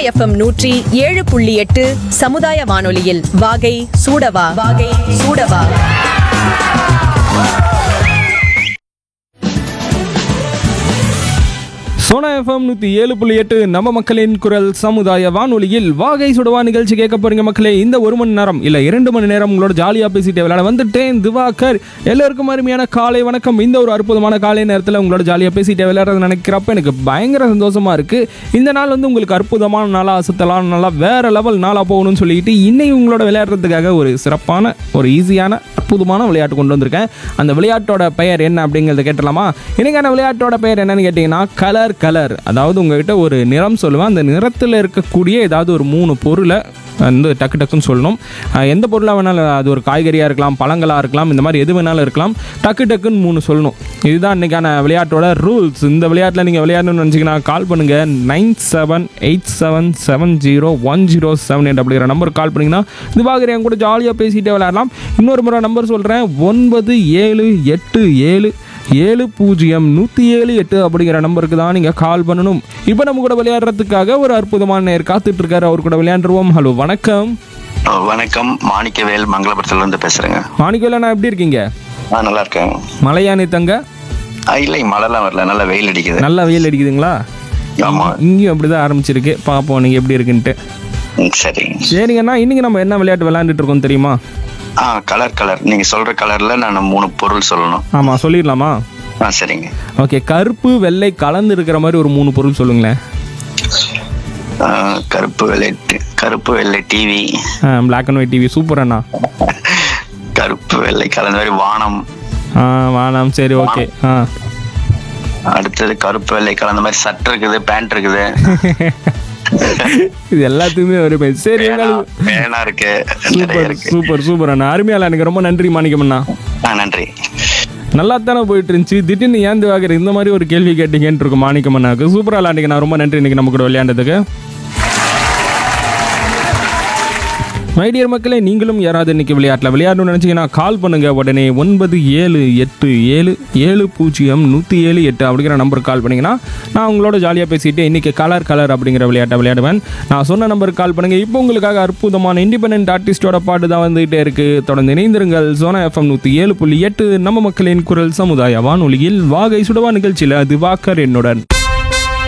FM நூற்றி ஏழு புள்ளி எட்டு சமுதாய வானொலியில் வாகை சூடவா வாகை சூடவா சோனா எஃப்எம் நூற்றி ஏழு புள்ளி எட்டு நம்ம மக்களின் குரல் சமுதாய வானொலியில் வாகை சுடவா நிகழ்ச்சி கேட்க போறீங்க மக்களே இந்த ஒரு மணி நேரம் இல்லை இரண்டு மணி நேரம் உங்களோட ஜாலியாக பேசிட்டு விளையாட வந்துட்டேன் திவாகர் எல்லோருக்கும் அருமையான காலை வணக்கம் இந்த ஒரு அற்புதமான காலை நேரத்தில் உங்களோட ஜாலியாக பேசிட்டு விளையாடுறது நினைக்கிறப்ப எனக்கு பயங்கர சந்தோஷமா இருக்கு இந்த நாள் வந்து உங்களுக்கு அற்புதமான நாளாக அசத்தலான நாளாக வேற லெவல் நாளாக போகணும்னு சொல்லிட்டு இன்னைக்கு உங்களோட விளையாடுறதுக்காக ஒரு சிறப்பான ஒரு ஈஸியான அற்புதமான விளையாட்டு கொண்டு வந்திருக்கேன் அந்த விளையாட்டோட பெயர் என்ன அப்படிங்கிறத கேட்டலாமா இன்னைக்கான விளையாட்டோட பெயர் என்னன்னு கேட்டிங்கன்னா கலர் கலர் அதாவது உங்ககிட்ட ஒரு நிறம் சொல்லுவேன் அந்த நிறத்தில் இருக்கக்கூடிய ஏதாவது ஒரு மூணு பொருளை வந்து டக்கு டக்குன்னு சொல்லணும் அஹ் எந்த பொருளாக வேணாலும் அது ஒரு காய்கறியாக இருக்கலாம் பழங்களாக இருக்கலாம் இந்த மாதிரி எது வேணாலும் இருக்கலாம் டக்கு டக்குன்னு மூணு சொல்லணும் இதுதான் இன்னைக்கான விளையாட்டோட ரூல்ஸ் இந்த விளையாட்டில் நீங்கள் விளையாடணும்னு நினச்சிங்கன்னா கால் பண்ணுங்கள் nine seven eight seven seven zero one zero seven eight அப்படிங்கிற நம்பருக்கு கால் பண்ணிங்கன்னா இதுவாக என் கூட ஜாலியாக பேசிகிட்டே விளையாடலாம் இன்னொரு முறை நம்பர் சொல்கிறேன் ஒன்பது ஏழு எட்டு ஏழு ஏழு பூஜ்ஜியம் நூற்றி ஏழு எட்டு அப்படிங்கிற நம்பருக்கு தான் நீங்கள் கால் பண்ணணும் இப்போ நம்ம கூட விளையாடுறதுக்காக ஒரு அற்புதமான நேர் காத்துட்டு இருக்காரு அவர் கூட விளையாண்டுருவோம் ஹலோ வணக்கம் ஓ, வணக்கம் மாணிக்கவேல் மங்களபுரத்துல இருந்து பேசுறேங்க மாணிக்கவேலண்ணா எப்படி இருக்கீங்க ஆ நல்லா இருக்கேன் மலையானி தங்க ஆ, இல்லை மழைலாம் வரல நல்லா வெயில் அடிக்குது நல்லா வெயில் அடிக்குதுங்களா ஆமா இங்கேயும் அப்படி தான் ஆரம்பிச்சிருக்கு பார்ப்போம் நீங்கள் எப்படி இருக்குன்ட்டு ம், சரி சரிங்கண்ணா இன்னைக்கு நம்ம என்ன விளையாட்டு விளையாண்டுட்டு இருக்கோம் தெரியுமா ஆ கலர் கலர் நீங்க சொல்ற கலர்ல நான் மூணு பொருள் சொல்லணும் ஆமாம் சொல்லிடலாமா ஆ சரிங்க ஓகே கருப்பு வெள்ளை கலந்து இருக்கிற மாதிரி ஒரு மூணு பொருள் சொல்லுங்களேன் ஆ, கருப்பு வெள்ளை டி- கருப்பு வெள்ளை TV black and white TV super அண்ணா கருப்பு வெள்ளை கலந்த மாதிரி வானம் ஆ வாணாம் சரி ஓகே ஆ அடுத்தது கருப்பு வெள்ளை கலந்த மாதிரி சட்டை இருக்குது பேண்ட் இருக்குது இது எல்லாத்துக்குமே வருமே சரி பேனா எங்களுக்கு பேனா இருக்கு நிறைய சூப்பர் இருக்கு சூப்பர் சூப்பர் அண்ணா அருமையால எனக்கு ரொம்ப நன்றி மாணிக்கம்ண்ணா ஆ நன்றி நல்லா தானே போயிட்டு இருந்துச்சு திடீர்னு ஏந்து வாங்குற இந்த மாதிரி ஒரு கேள்வி கேட்டீங்கன்னு இருக்கும் மாணிக்கம்மண்ணாக்கு சூப்பராக விளையாண்டிங்க நான் ரொம்ப நன்றி இன்னைக்கு நம்ம கூட விளையாண்டதுக்கு மைடியர் மக்களே நீங்களும் யாராவது இன்னைக்கு விளையாட்டில் விளையாடணும்னு நினச்சிங்கன்னா கால் பண்ணுங்க உடனே ஒன்பது ஏழு எட்டு ஏழு ஏழு பூஜ்ஜியம் நூற்றி ஏழு எட்டு அப்படிங்கிற நம்பருக்கு கால் பண்ணிங்கன்னா நான் உங்களோட ஜாலியாக பேசிட்டு இன்னைக்கு கலர் கலர் அப்படிங்கிற விளையாட்டை விளையாடுவேன் நான் சொன்ன நம்பருக்கு கால் பண்ணுங்க இப்போ உங்களுக்காக அற்புதமான இண்டிபெண்ட் ஆர்டிஸ்டோட பாட்டு தான் வந்துகிட்டே இருக்கு தொடர்ந்து இணைந்திருங்கள் சோனா எஃப்எம் நூற்றி ஏழு புள்ளி எட்டு நம்ம மக்களின் குரல் சமுதாய வானொலியில் வாகை சுடவா நிகழ்ச்சியில் திவாகர் என்னுடன்